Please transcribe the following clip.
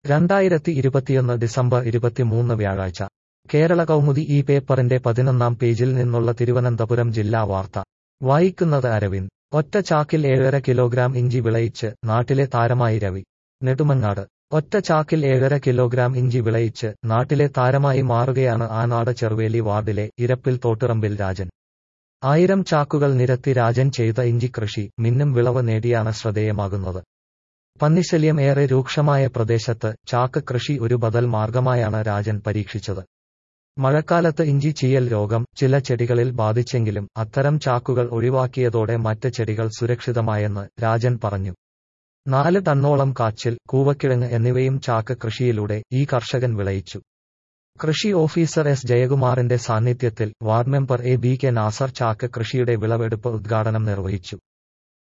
രണ്ടായിരത്തി ഇരുപത്തിയൊന്ന് ഡിസംബർ ഇരുപത്തിമൂന്ന് വ്യാഴാഴ്ച കേരള കൗമുദി ഈ പേപ്പറിന്റെ പതിനൊന്നാം പേജിൽ നിന്നുള്ള തിരുവനന്തപുരം ജില്ലാ വാർത്ത വായിക്കുന്നത് അരവിന്ദ് ഒറ്റ ചാക്കിൽ ഏഴര കിലോഗ്രാം ഇഞ്ചി വിളയിച്ച് നാട്ടിലെ താരമായി രവി നെടുമങ്ങാട് ഒറ്റ ചാക്കിൽ ഏഴര കിലോഗ്രാം ഇഞ്ചി വിളയിച്ച് നാട്ടിലെ താരമായി മാറുകയാണ് ആനാട് ചെറുവേലി വാർഡിലെ ഇരപ്പിൽ തോട്ടിറമ്പിൽ രാജൻ ആയിരം ചാക്കുകൾ നിരത്തി രാജൻ ചെയ്ത ഇഞ്ചി കൃഷി മിന്നും വിളവ് നേടിയാണ് ശ്രദ്ധേയമാകുന്നത് പന്നിശല്യം ഏറെ രൂക്ഷമായ പ്രദേശത്ത് ചാക്ക് കൃഷി ഒരു ബദൽ മാർഗമായാണ് രാജൻ പരീക്ഷിച്ചത് മഴക്കാലത്ത് ഇഞ്ചി ചീയൽ രോഗം ചില ചെടികളിൽ ബാധിച്ചെങ്കിലും അത്തരം ചാക്കുകൾ ഒഴിവാക്കിയതോടെ മറ്റ് ചെടികൾ സുരക്ഷിതമായെന്ന് രാജൻ പറഞ്ഞു നാല് ടണ്ണോളം കാച്ചിൽ കൂവക്കിഴങ്ങ് എന്നിവയും ചാക്ക് കൃഷിയിലൂടെ ഈ കർഷകൻ വിളയിച്ചു കൃഷി ഓഫീസർ എസ് ജയകുമാറിന്റെ സാന്നിധ്യത്തിൽ ward member A B K Nazar ചാക്ക് കൃഷിയുടെ വിളവെടുപ്പ് ഉദ്ഘാടനം നിർവഹിച്ചു